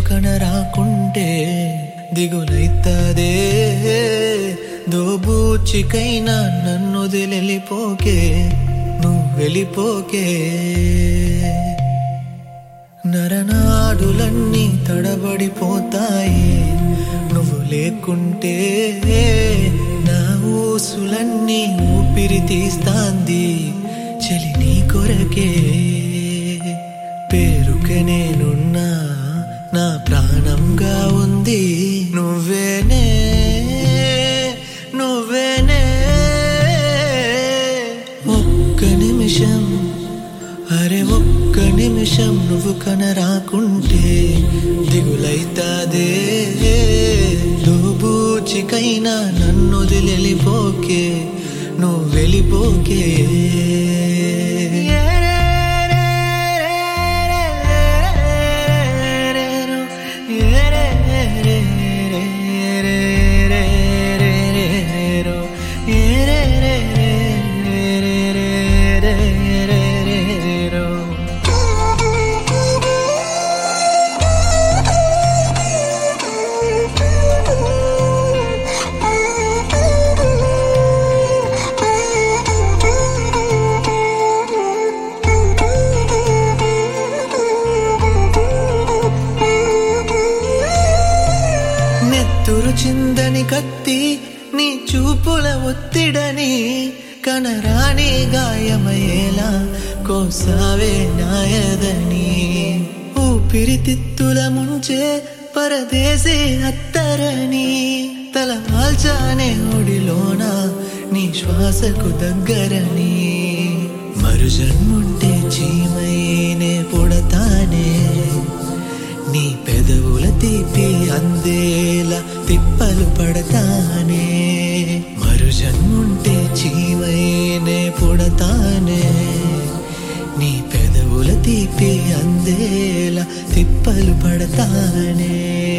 కనరాకుంటే దిగులైతదే దోబూచికైనా నన్ను వదిలిపోకే నువ్వు వెళ్ళిపోకే నరనాడులన్నీ తడబడిపోతాయి నువ్వు లేకుంటే నా ఊసులన్నీ ఊపిరి తీస్తాంది చెలి నీ కొరకే పేరుకే నేనున్నా నా ప్రాణంగా ఉంది నువ్వేనే నువ్వేనే ఒక్క నిమిషం అరే ఒక్క నిమిషం నువ్వు కనరాకుంటే దిగులైతాదే దోబూచికైనా నన్ను వదిలిపోకే నువ్వు వెళ్ళిపోకే నెత్తురు చిందని కత్తి నీ చూపుల ఒత్తిడని కనరాని గాయమయ్యేలా కోసావే నాయదని ఊపిరితిత్తుల ముంచే పరదేశే అత్తరని తల వాల్చానే ఒడిలోన నీ శ్వాసకు దగ్గరని మరు జన్ముంటే చీమైనే పుడతానే నీ పెదవుల తీపి అందేలా తిప్పలు పడతానే మరు జన్ముంటే చీమైనే పుడతానే నీ పెదవుల తీపి అందేలా తిప్పలు పడతానే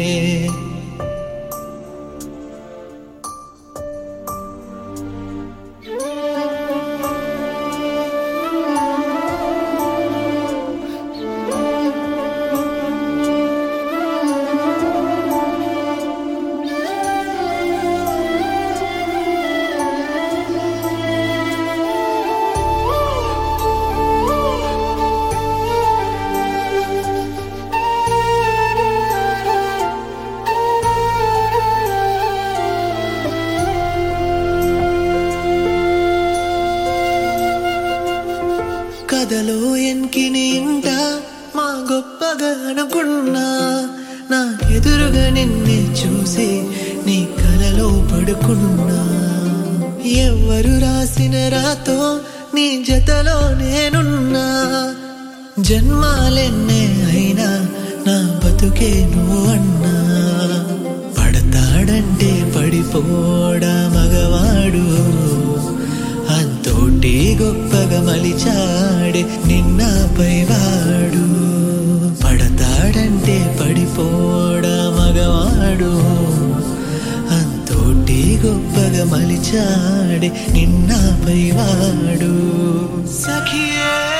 కథలో ఎన్కిని ఇంట మా గొప్పగా అనుకున్నా నా ఎదురుగా నిన్నే చూసి నీ కలలో పడుకున్నా ఎవరు రాసిన రాతో నీ జతలో నేనున్నా జన్మాలెన్నే అయినా నా బతుకే నువ్వు అన్నా పడతాడంటే పడిపోడా మగవాడు అంతోటి గొప్పగా మలిచాడే నిన్నపై వాడు పడతాడంటే పడిపోడా మగవాడు అంతోటి గొప్పగా మలిచాడే నిన్నపై వాడు సఖియే